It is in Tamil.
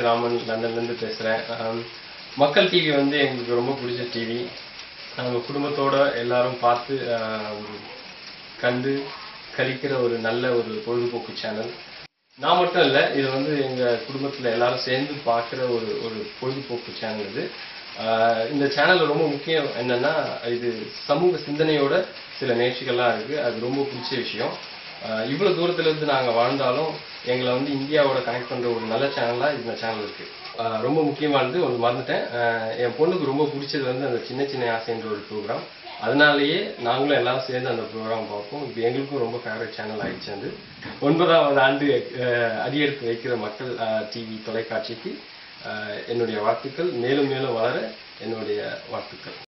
ராமன் லண்டன்லேருந்து பேசுகிறேன் மக்கள் டிவி வந்து எங்களுக்கு ரொம்ப பிடிச்ச டிவி நாங்கள் குடும்பத்தோட எல்லாரும் பார்த்து ஆஹ், ஒரு கண்டு கழிக்கிற ஒரு நல்ல ஒரு பொழுதுபோக்கு சேனல் நான் மட்டும் இல்லை இது வந்து எங்கள் குடும்பத்தில் எல்லாரும் சேர்ந்து பார்க்குற ஒரு ஒரு பொழுதுபோக்கு சேனல் இது ஆஹ், இந்த சேனல் ரொம்ப முக்கியம் என்னன்னா இது சமூக சிந்தனையோட சில நிகழ்ச்சிகள்லாம் இருக்குது அது ரொம்ப பிடிச்ச விஷயம் ஆஹ், இவ்வளவு தூரத்துல இருந்து நாங்க வாழ்ந்தாலும் எங்களை வந்து இந்தியாவோட கனெக்ட் பண்ற ஒரு நல்ல சேனலா இந்த சேனல் இருக்கு ஆஹ், ரொம்ப முக்கியமானது ஒன்று மறந்துட்டேன் ஆஹ், என் பொண்ணுக்கு ரொம்ப பிடிச்சது வந்து அந்த சின்ன சின்ன ஆசைன்ற ஒரு ப்ரோக்ராம் அதனாலேயே நாங்களும் எல்லாரும் சேர்ந்து அந்த ப்ரோக்ராம் பார்ப்போம் இப்போ எங்களுக்கும் ரொம்ப ஃபேவரட் சேனல் ஆயிடுச்சு அது ஒன்பதாவது ஆண்டு ஆஹ், அடியெடுத்து வைக்கிற மக்கள் டிவி தொலைக்காட்சிக்கு ஆஹ், என்னுடைய வாழ்த்துக்கள் மேலும் மேலும் வளர என்னுடைய வாழ்த்துக்கள்